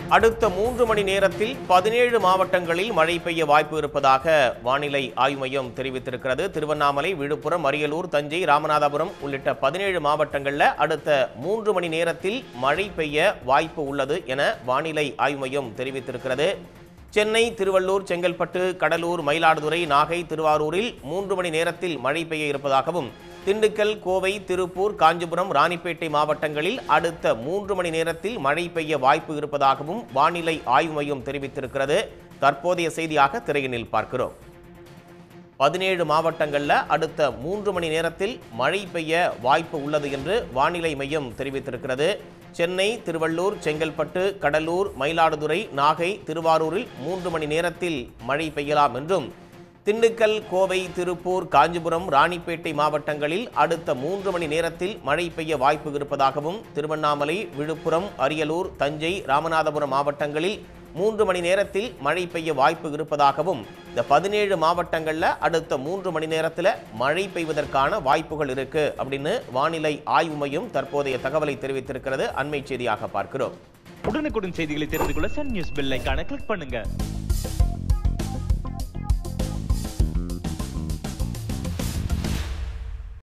அடுத்த மூன்று மணி நேரத்தில் பதினேழு மாவட்டங்களில் மழை பெய்ய வாய்ப்பு இருப்பதாக வானிலை ஆய்வு மையம் தெரிவித்திருக்கிறது திருவண்ணாமலை விழுப்புரம் அரியலூர் தஞ்சை ராமநாதபுரம் உள்ளிட்ட பதினேழு மாவட்டங்களில் அடுத்த மூன்று மணி நேரத்தில் மழை பெய்ய வாய்ப்பு உள்ளது என வானிலை ஆய்வு மையம் தெரிவித்திருக்கிறது சென்னை திருவள்ளூர் செங்கல்பட்டு கடலூர் மயிலாடுதுறை நாகை திருவாரூரில் மூன்று மணி நேரத்தில் மழை பெய்ய இருப்பதாகவும் திண்டுக்கல் கோவை திருப்பூர் காஞ்சிபுரம் ராணிப்பேட்டை மாவட்டங்களில் அடுத்த மூன்று மணி நேரத்தில் மழை பெய்ய வாய்ப்பு இருப்பதாகவும் வானிலை ஆய்வு மையம் தெரிவித்திருக்கிறது தற்போதைய செய்தியாக திரையினில் பார்க்கிறோம் பதினேழு மாவட்டங்களில் அடுத்த மூன்று மணி நேரத்தில் மழை பெய்ய வாய்ப்பு உள்ளது என்று வானிலை மையம் தெரிவித்திருக்கிறது சென்னை திருவள்ளூர் செங்கல்பட்டு கடலூர் மயிலாடுதுறை நாகை திருவாரூரில் மூன்று மணி நேரத்தில் மழை பெய்யலாம் என்றும் திண்டுக்கல் கோவை திருப்பூர் காஞ்சிபுரம் ராணிப்பேட்டை மாவட்டங்களில் அடுத்த மூன்று மணி நேரத்தில் மழை பெய்ய வாய்ப்பு இருப்பதாகவும் திருவண்ணாமலை விழுப்புரம் அரியலூர் தஞ்சை ராமநாதபுரம் மாவட்டங்களில் மூன்று மணி நேரத்தில் மழை பெய்ய வாய்ப்பு இருப்பதாகவும் இந்த பதினேழு மாவட்டங்களில் அடுத்த மூன்று மணி நேரத்தில் மழை பெய்வதற்கான வாய்ப்புகள் இருக்கு அப்படின்னு வானிலை ஆய்வு மையம் தற்போதைய தகவலை தெரிவித்திருக்கிறது அண்மை செய்தியாக பார்க்கிறோம் உடனுக்குடன் செய்திகளை தெரிந்து கொள்ள சன் நியூஸ் பெல் ஐகானை கிளிக் பண்ணுங்க